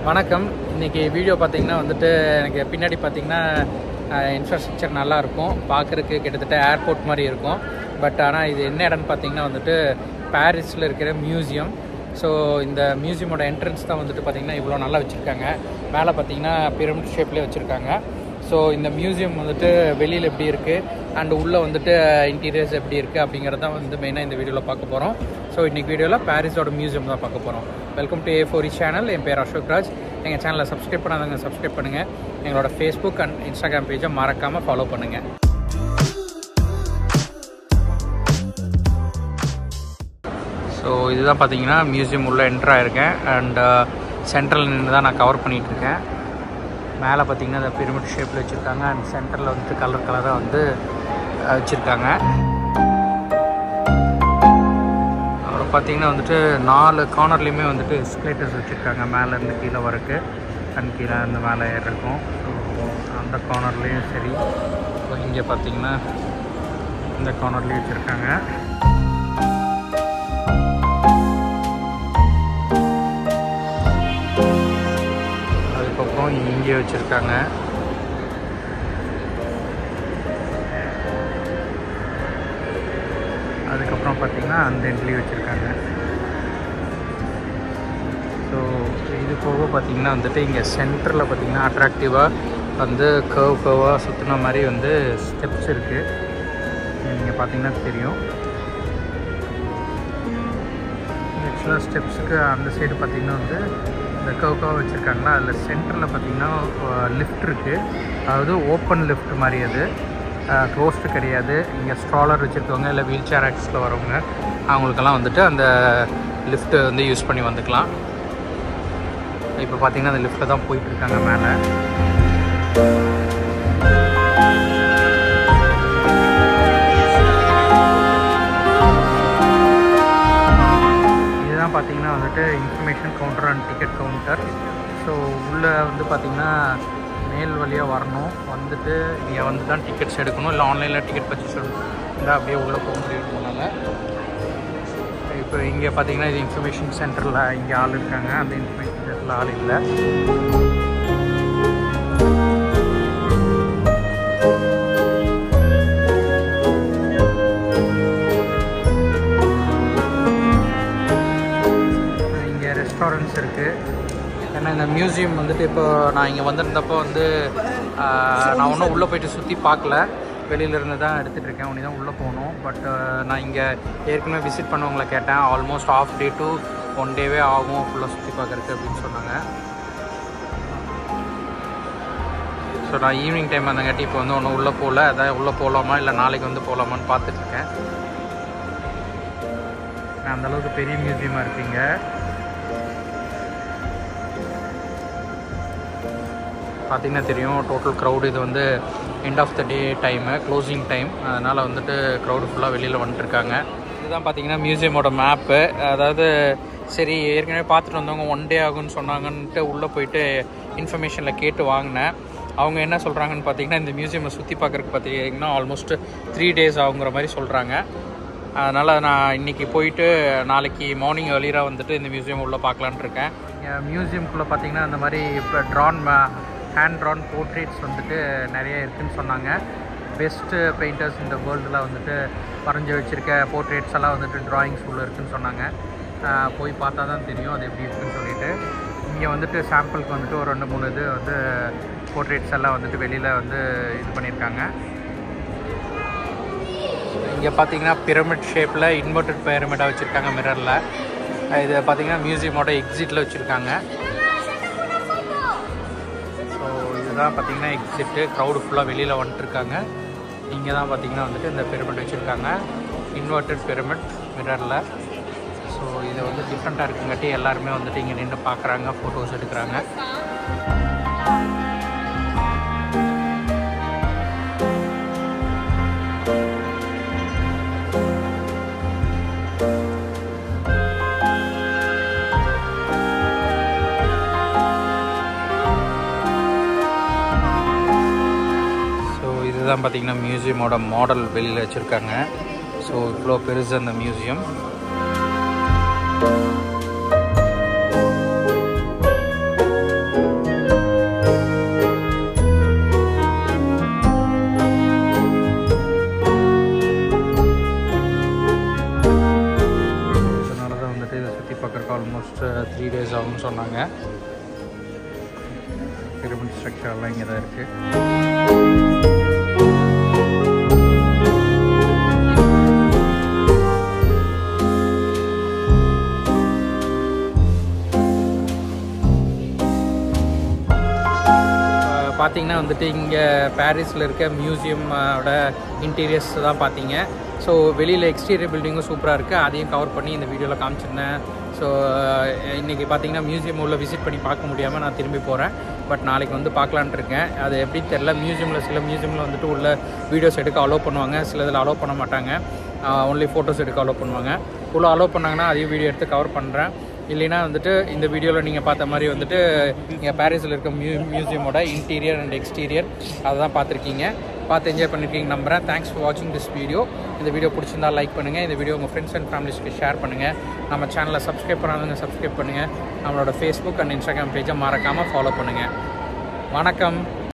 வணக்கம் இன்றைக்கி வீடியோ பார்த்தீங்கன்னா வந்துட்டு எனக்கு பின்னாடி பார்த்தீங்கன்னா இன்ஃப்ராஸ்ட்ரக்சர் நல்லா இருக்கும் பார்க்குறதுக்கு கிட்டத்தட்ட ஏர்போர்ட் மாதிரி இருக்கும் பட் ஆனால் இது என்ன இடம்னு பார்த்தீங்கன்னா வந்துட்டு பாரிஸில் இருக்கிற மியூசியம் ஸோ இந்த மியூசியமோட என்ட்ரன்ஸ் தான் வந்துட்டு பார்த்தீங்கன்னா இவ்வளோ நல்லா வச்சுருக்காங்க மேலே பார்த்தீங்கன்னா பிரமிட் ஷேப்லேயே வச்சுருக்காங்க ஸோ இந்த மியூசியம் வந்துட்டு வெளியில் எப்படி இருக்குது அண்ட் உள்ளே வந்துட்டு இன்டீரியர்ஸ் எப்படி இருக்குது அப்படிங்கிறத தான் வந்து மெயினாக இந்த வீடியோவில் பார்க்க போகிறோம் ஸோ இன்றைக்கி வீடியோவில் பாரிஸோட மியூசியம் தான் பார்க்க போகிறோம் வெல்கம் டு ஏ ஃபோரி சேனல் என் பேர் அசோக் ராஜ் எங்கள் சேனலை சப்ஸ்கிரைப் பண்ணாதவங்க சப்ஸ்கிரைப் பண்ணுங்கள் எங்களோட ஃபேஸ்புக் அண்ட் இன்ஸ்டாகிராம் பேஜை மறக்காமல் ஃபாலோ பண்ணுங்கள் ஸோ இதுதான் பார்த்தீங்கன்னா மியூசியம் உள்ளே என்ட்ரு ஆயிருக்கேன் அண்ட் சென்ட்ரல் நின்று தான் நான் கவர் பண்ணிகிட்ருக்கேன் மேலே பார்த்தீங்கன்னா இந்த பிரமிட் ஷேப்பில் வச்சுருக்காங்க அண்ட் சென்டரில் வந்துட்டு கலர் கலராக வந்து வச்சுருக்காங்க அப்புறம் பார்த்தீங்கன்னா வந்துட்டு நாலு கார்னர்லேயுமே வந்துட்டு எஸ்கலேட்டர்ஸ் வச்சுருக்காங்க மேலேருந்து கீழே வரக்கு அண்ட் கீழே இருந்து மேலே ஏறிருக்கும் ஸோ அந்த கார்னர்லேயும் சரி இங்கே பார்த்தீங்கன்னா இந்த கார்னர்லேயும் வச்சுருக்காங்க அதுக்கப்புறம் இங்கே வச்சுருக்காங்க அதுக்கப்புறம் பார்த்திங்கன்னா அந்த எண்ட்லேயும் வச்சுருக்காங்க ஸோ இது போக பார்த்திங்கன்னா வந்துட்டு இங்கே சென்டரில் பார்த்திங்கன்னா அட்ராக்டிவாக வந்து கர்வ் கர்வாக சுற்றின மாதிரி வந்து ஸ்டெப்ஸ் இருக்குது நீங்கள் பார்த்தீங்கன்னா தெரியும் ஆக்சுவலாக ஸ்டெப்ஸுக்கு அந்த சைடு பார்த்திங்கன்னா வந்து இந்த கவுக்காக வச்சுருக்காங்களா அதில் சென்டரில் பார்த்திங்கன்னா லிஃப்ட் இருக்குது அதாவது ஓப்பன் லிஃப்ட் மாதிரி அது க்ளோஸ்டு கிடையாது இங்கே ஸ்ட்ராலர் வச்சுருக்கவங்க இல்லை வீல் சேர் ஆக்ஸில் வரவங்க அவங்களுக்கெல்லாம் வந்துட்டு அந்த லிஃப்ட்டு வந்து யூஸ் பண்ணி வந்துக்கலாம் இப்போ பார்த்திங்கன்னா அந்த லிஃப்ட்டில் தான் போயிட்டுருக்காங்க மேலே இதுதான் பார்த்தீங்கன்னா வந்துட்டு information counter and ticket counter so உள்ளே வந்து பார்த்திங்கன்னா மேல் வழியாக வரணும் வந்துட்டு நீங்கள் வந்து தான் டிக்கெட்ஸ் எடுக்கணும் இல்லை ஆன்லைனில் டிக்கெட் பர்ச்சேஸ் இருந்தால் அப்படியே உள்ளே போக முடியும் போனால இப்போ இங்கே பார்த்தீங்கன்னா இது இன்ஃபர்மேஷன் சென்டரில் இங்கே ஆள் இருக்காங்க அந்த இன்ஃபர்மேஷன் சென்டரில் ஆள் இல்லை இங்கே ரெஸ்டாரண்ட்ஸ் இருக்குது ஏன்னா இந்த மியூசியம் வந்துட்டு இப்போ நான் இங்கே வந்திருந்தப்போ வந்து ஆஹ், நான் ஒன்றும் உள்ளே போயிட்டு சுற்றி பார்க்கல வெளியில இருந்து தான் எடுத்துகிட்டு இருக்கேன் உனி தான் உள்ளே போகணும் பட் நான் இங்கே ஏற்கனவே விசிட் பண்ணவங்களை கேட்டேன் almost half day to one டேவே ஆகும் ஃபுல்லாக சுற்றி பார்க்குறதுக்கு அப்படின்னு சொன்னாங்க ஸோ நான் ஈவினிங் டைம் வந்தங்காட்டி இப்போ வந்து ஒன்றும் உள்ளே போகல அதான் உள்ளே போகலாமா இல்லை நாளைக்கு வந்து போகலாமான்னு பார்த்துட்ருக்கேன் அந்தளவுக்கு பெரிய மியூசியமாக இருப்பீங்க பார்த்தீங்கன்னா தெரியும் டோட்டல் க்ரௌடு இது வந்து end of the day time closing time அதனால் வந்துட்டு க்ரௌடு ஃபுல்லாக வெளியில் வந்துட்டுருக்காங்க இதுதான் பார்த்தீங்கன்னா மியூசியமோட மேப்பு அதாவது சரி ஏற்கனவே பார்த்துட்டு வந்தவங்க ஒன் டே ஆகும்னு சொன்னாங்கன்ட்டு உள்ளே போயிட்டு இன்ஃபர்மேஷனில் கேட்டு வாங்கினேன் அவங்க என்ன சொல்கிறாங்கன்னு பார்த்தீங்கன்னா இந்த மியூசியமை சுற்றி பார்க்குறதுக்கு பார்த்தீங்கன்னா ஆல்மோஸ்ட் த்ரீ டேஸ் ஆகுங்கிற மாதிரி சொல்கிறாங்க அதனால் நான் இன்றைக்கி போயிட்டு நாளைக்கு மார்னிங் ஏர்லியராக வந்துட்டு இந்த மியூசியம் உள்ளே பார்க்கலான் இருக்கேன் மியூசியம்குள்ளே பார்த்தீங்கன்னா இந்த மாதிரி இப்போ ட்ரான் ஹேண்ட் ட்ரான் போர்ட்ரேட்ஸ் வந்துட்டு நிறைய இருக்குதுன்னு சொன்னாங்க பெஸ்ட்டு பெயிண்டர்ஸ் இந்த வேர்ல்டில் வந்துட்டு வரைஞ்சி வச்சுருக்க போர்ட்ரேட்ஸ் எல்லாம் வந்துட்டு ட்ராயிங்ஸ் உள்ளே இருக்குதுன்னு சொன்னாங்க ஆஹ் போய் பார்த்தா தான் தெரியும் அது எப்படி இருக்குன்னு சொல்லிட்டு இங்கே வந்துட்டு சாம்பிளுக்கு வந்துட்டு ஒரு ரெண்டு மூணு இது வந்து போர்ட்ரேட்ஸ் எல்லாம் வந்துட்டு வெளியில் வந்து இது பண்ணியிருக்காங்க இங்கே பார்த்தீங்கன்னா பிரமிட் ஷேப்பில் இன்வெர்டட் பிரமிடாக வச்சுருக்காங்க மிரரில் இது பார்த்தீங்கன்னா மியூசியமோட எக்ஸிட்டில் வச்சுருக்காங்க ஸோ இதுதான் பார்த்தீங்கன்னா எக்ஸிட்டு க்ரௌடு ஃபுல்லாக வெளியில் வந்துட்டுருக்காங்க இங்கே தான் பார்த்தீங்கன்னா வந்துட்டு இந்த பிரமிட் வச்சுருக்காங்க இன்வெர்டட் பிரமிட் மிரரில் ஸோ இது வந்து டிஃப்ரெண்ட்டாக இருக்குங்காட்டி எல்லாருமே வந்துட்டு இங்கே நின்று பார்க்குறாங்க ஃபோட்டோஸ் எடுக்கிறாங்க ஸோ இதுதான் பார்த்தீங்கன்னா மியூசியமோட மாடல் வெளியில் வச்சுருக்காங்க ஸோ இவ்வளோ பெருசு அந்த மியூசியம் சொன்னாங்க பிரமிட் ஸ்ட்ரக்சர்லாம் இங்கே தான் இருக்குது பார்த்தீங்கன்னா வந்துட்டு இங்கே பாரிஸில் இருக்க மியூசியமோட இன்டீரியர்ஸ் தான் பார்த்தீங்க ஸோ வெளியில் எக்ஸ்டீரியர் பில்டிங்கும் சூப்பராக இருக்குது அதையும் கவர் பண்ணி இந்த வீடியோவில் காமிச்சிருந்தேன் ஸோ இன்றைக்கி பார்த்தீங்கன்னா மியூசியம் உள்ள விசிட் பண்ணி பார்க்க முடியாமல் நான் திரும்பி போகிறேன் பட் நாளைக்கு வந்து பார்க்கலான்ட்டு இருக்கேன் அது எப்படி தெரில மியூசியமில் சில மியூசியமில் வந்துட்டு உள்ள வீடியோஸ் எடுக்க அலோவ் பண்ணுவாங்க சில இதில் அலோவ் பண்ண மாட்டாங்க ஒன்லி ஃபோட்டோஸ் எடுக்க அலோவ் பண்ணுவாங்க உள்ள அலோவ் பண்ணாங்கன்னா அதையும் வீடியோ எடுத்து கவர் பண்ணுறேன் இல்லைன்னா வந்துட்டு இந்த வீடியோவில் நீங்கள் பார்த்த மாதிரி வந்துட்டு இங்கே பாரிஸில் இருக்க மியூ மியூசியமோட இன்டீரியர் அண்ட் எக்ஸ்டீரியர் அதை தான் பார்த்துருக்கீங்க பார்த்து என்ஜாய் பண்ணியிருக்கீங்க நம்புறேன் தேங்க்ஸ் ஃபார் வாட்சிங் திஸ் வீடியோ இந்த வீடியோ பிடிச்சிருந்தா லைக் பண்ணுங்கள் இந்த வீடியோ உங்கள் ஃப்ரெண்ட்ஸ் அண்ட் ஃபேமிலிஸ்க்கு ஷேர் பண்ணுங்கள் நம்ம சேனலை சப்ஸ்கிரைப் பண்ணாதவங்க சப்ஸ்கிரைப் பண்ணுங்கள் நம்மளோட ஃபேஸ்புக் அண்ட் இன்ஸ்டாகிராம் பேஜை மறக்காமல் ஃபாலோ பண்ணுங்கள் வணக்கம்